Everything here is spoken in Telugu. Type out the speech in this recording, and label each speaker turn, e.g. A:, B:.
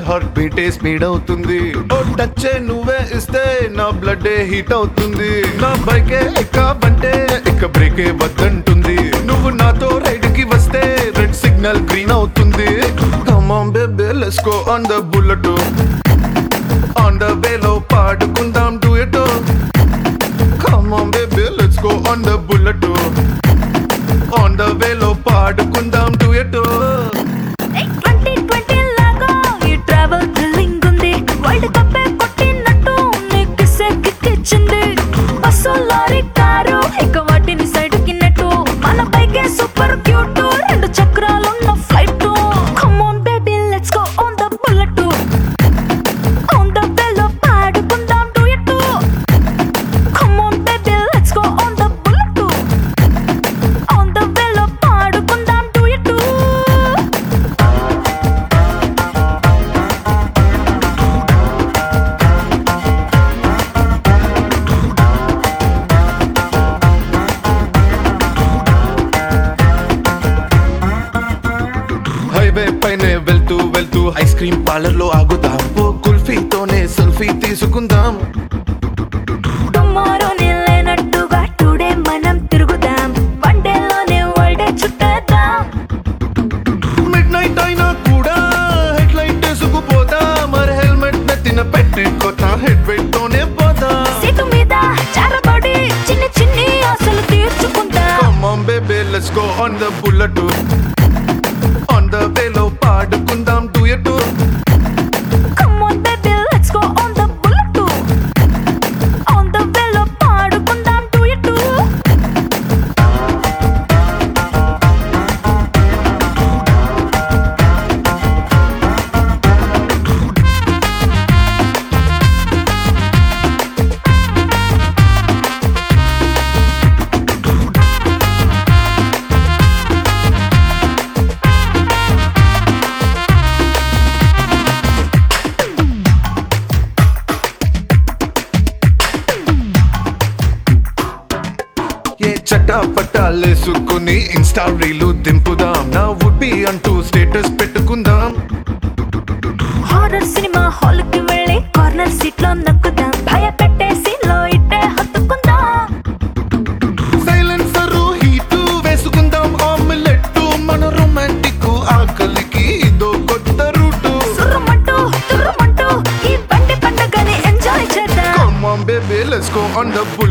A: హార్ట్ బీటే స్పీడ్ అవుతుంది ఓ టచ్ నువ్వే ఇస్తే నా బ్లడ్ హీట్ అవుతుంది నా బైకే ఎక్కాబంటే ఇక బ్రేకే వద్దంటుంది నువ్వు నాతో రైడ్ కి వస్తే రెడ్ సిగ్నల్ గ్రీన్ అవుతుంది come on baby let's go on the bullet on the వేలో పాడుకుందాం duet come on baby let's go on the bullet on the వేలో పాడుకుందాం డూయట్
B: ట్వంటీ ట్వంటీ లాగా ఈ ట్రావెల్ థ్రిల్లింగ్ ఉంది వరల్డ్ కప్ కొట్టినట్టు నీకు కిక్కిచ్చింది బస్సు లారీ కారు ఇక వాటిని సైడ్ కిన్నట్టు మన బైకే సూపర్ క్యూట్ రెండు చక్రాలున్న flight come on baby let's go on the bullet on the వేలో పాడుకుందాం duet come on baby let's go on the bullet on the వేలో పాడుకుందాం డూయట్
A: హైవే పైనే వెళ్తూ వెళ్తూ ఐస్ క్రీమ్ పార్లర్ లో ఆగుదాం ఓ కుల్ఫీతోనే సెల్ఫీ తీసుకుందాం
B: టుమారో లేనట్టుగా టుడే మనం తిరుగుదాం వన్ డేలోనే వరల్డ్ చుట్టేద్దాం
A: మిడ్ నైట్ అయినా కూడా హెడ్ లైట్ వేసుకుపోదా మరి హెల్మెట్ నెత్తిన పెట్టుకోతా హెడ్ వెయిట్ తోనే పోదా
B: సీటు మీద చారబడి చిన్ని చిన్ని ఆశలు తీర్చుకుందాం
A: Come on baby let's go on the bullet on the వేలో పాడుకుందాం duet
B: come on baby let's go on the bullet on the వేలో పాడుకుందాం డూయట్
A: ఏ చట్టా పట్టాలేసుకుని ఇన్స్టా రీలు దింపుదాం నా వుడ్ బి అంటూ స్టేటస్ పెట్టుకుందాం
B: హారర్ సినిమా హాల్ కి వెళ్ళి కార్నర్ సీట్ లో నక్కుదాం భయపెట్టే సీన్ లో ఇట్టే హత్తుకుందాం
A: సైలెన్సర్ హీట్ వేసుకుందాం ఆమ్లెట్ మన రొమాంటిక్ ఆకలికి ఇదో కొత్త రూటు
B: సుర్రమంటూ తుర్రమంటూ ఈ బండి పండుగని ఎంజాయ్ చేద్దాం
A: Come on baby let's go on the bullet